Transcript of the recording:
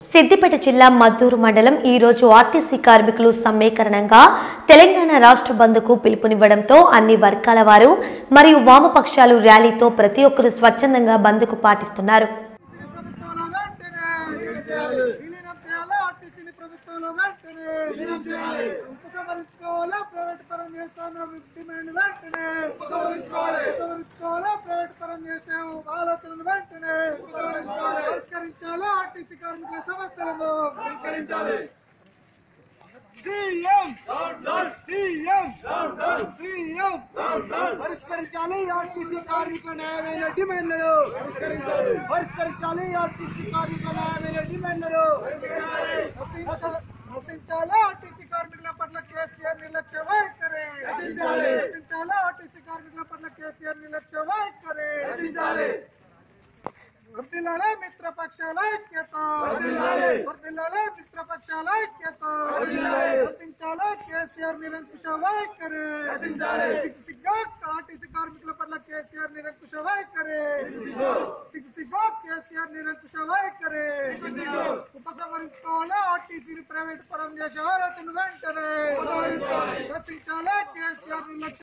సిద్దిపేట జిల్లా మద్దూరు మండలం ఈ రోజు ఆర్టీసీ కార్మికులు సమ్మేకరణంగా తెలంగాణ రాష్ట్ర బంద్కు పిలుపునివ్వడంతో అన్ని వర్గాల వారు మరియు వామపక్షాలు ర్యాలీతో ప్రతి ఒక్కరూ స్వచ్ఛందంగా బంద్కు పాటిస్తున్నారు ప్రభుత్వంలో వెంటనే విలీనం చేయాలి ఆర్టీసీని ప్రభుత్వంలో వెంటనే ఉపసంహరించుకోవాలి ప్రైవేట్ పరం చేస్తాను డిమాండ్ వెంటనే ఉపసంహరించుకోవాలి ప్రైవేట్ పరం చేసే ఆలోచనలు వెంటనే పరిష్కరించాలి ఆర్టీసీ కార్మికుల సమస్యలను పరిష్కరించాలి సీఎం సీఎం సీఎం పరిష్కరించాలి ఆర్టీసీ కార్మికుల న్యాయమైన డిమాండ్లను పరిష్కరించాలి ఆర్టీసీ కార్మికుల న్యాయమైన డిమాండ్లను నశించాలి ఆర్టీసీ కార్మికుల పట్ల కేసీఆర్ నిర్లక్ష్య వైఖరి నశించాలి ఆర్టీసీ కార్మికుల పట్ల కేసీఆర్ నిర్లక్ష్య వైఖరి వర్దిల్లాలే మిత్రపక్షాల ఐక్యత వర్దిల్లాలే మిత్రపక్షాల ఐక్యత వర్తించాలే కేసీఆర్ నిరంకుశ వైఖరి సిగ్గు సిగ్గా ఆర్టీసీ కార్మికుల పట్ల కేసీఆర్ నిరంకుశ వైఖరి సిగ్గు సిగ్గా కేసీఆర్ నిరంకుశ వైఖరి ఉపసంహరించుకోవాలి ఆర్టీసీని ప్రైవేట్ పరం చేసే ఆలోచన వెంటనే నశించాలే కేసీఆర్ నిర్లక్ష్య